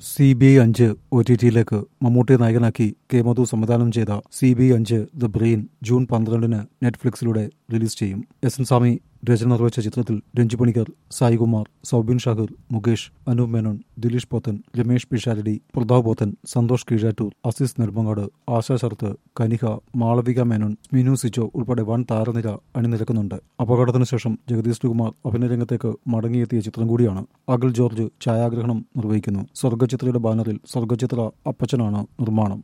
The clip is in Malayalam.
സി ബി ഐ അഞ്ച് ഒ ടി ടിയിലേക്ക് മമ്മൂട്ടിയെ നായകനാക്കി കെ മധു സംവിധാനം ചെയ്ത സി ബി ഐ അഞ്ച് ദ ബ്രെയിൻ ജൂൺ പന്ത്രണ്ടിന് നെറ്റ്ഫ്ലിക്സിലൂടെ റിലീസ് ചെയ്യും എസ് എൻ സ്വാമി രചന നിർവഹിച്ച ചിത്രത്തിൽ രഞ്ജു പണിക്കർ സായികുമാർ സൗബിൻ ഷാഹിർ മുകേഷ് അനൂപ് മേനോൻ ദിലീഷ് പോത്തൻ രമേഷ് പിഷാരടി പ്രതാപ് പോത്തൻ സന്തോഷ് കീഴാറ്റൂർ അസീസ് നെടുമങ്ങാട് ആശാ ശരത്ത് കനിക മാളവിക മേനോൻ മിനു സിജോ ഉൾപ്പെടെ വൻ താരനിര അണിനിരക്കുന്നുണ്ട് അപകടത്തിന് ശേഷം ജഗദീഷ് കുമാർ അഭിനയരംഗത്തേക്ക് മടങ്ങിയെത്തിയ ചിത്രം കൂടിയാണ് അഖിൽ ജോർജ് ഛായാഗ്രഹണം നിർവഹിക്കുന്നു സ്വർഗചിത്രയുടെ ബാനറിൽ സ്വർഗചിത്ര അപ്പച്ചനാണ് നിർമ്മാണം